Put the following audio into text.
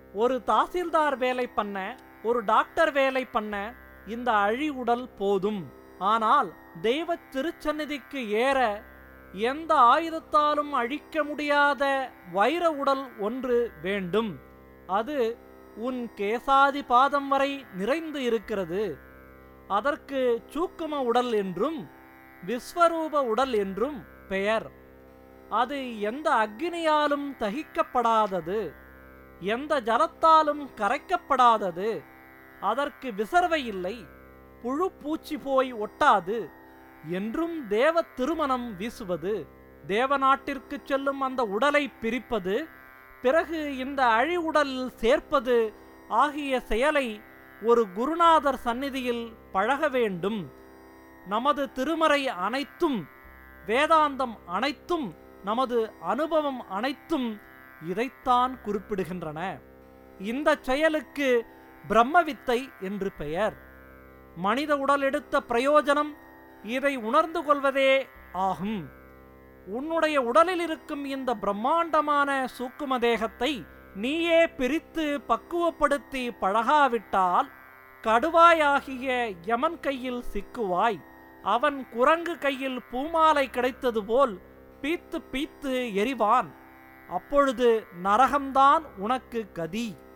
ஒரு தாசில்தார் வேலை பண்ண ஒரு டாக்டர் வேலை பண்ண இந்த அழி உடல் போதும் ஆனால் தெய்வ திருச்சந்நிதிக்கு ஏற எந்த ஆயுதத்தாலும் அழிக்க முடியாத வைர உடல் ஒன்று வேண்டும் அது உன் கேசாதி பாதம் வரை நிறைந்து இருக்கிறது அதற்கு சூக்கும உடல் என்றும் விஸ்வரூப உடல் என்றும் பெயர் அது எந்த அக்னியாலும் தகிக்கப்படாதது எந்த ஜலத்தாலும் கரைக்கப்படாதது அதற்கு விசர்வை இல்லை புழு பூச்சி போய் ஒட்டாது என்றும் தேவ திருமணம் வீசுவது தேவநாட்டிற்கு செல்லும் அந்த உடலை பிரிப்பது பிறகு இந்த அழி உடலில் சேர்ப்பது ஆகிய செயலை ஒரு குருநாதர் சந்நிதியில் பழக வேண்டும் நமது திருமறை அனைத்தும் வேதாந்தம் அனைத்தும் நமது அனுபவம் அனைத்தும் இதைத்தான் குறிப்பிடுகின்றன இந்த செயலுக்கு பிரம்மவித்தை என்று பெயர் மனித உடல் எடுத்த பிரயோஜனம் இதை உணர்ந்து கொள்வதே ஆகும் உன்னுடைய உடலில் இருக்கும் இந்த பிரம்மாண்டமான சூக்கும தேகத்தை நீயே பிரித்து பக்குவப்படுத்தி பழகாவிட்டால் கடுவாயாகிய யமன் கையில் சிக்குவாய் அவன் குரங்கு கையில் பூமாலை கிடைத்தது போல் பீத்து பீத்து எரிவான் அப்பொழுது நரகம்தான் உனக்கு கதி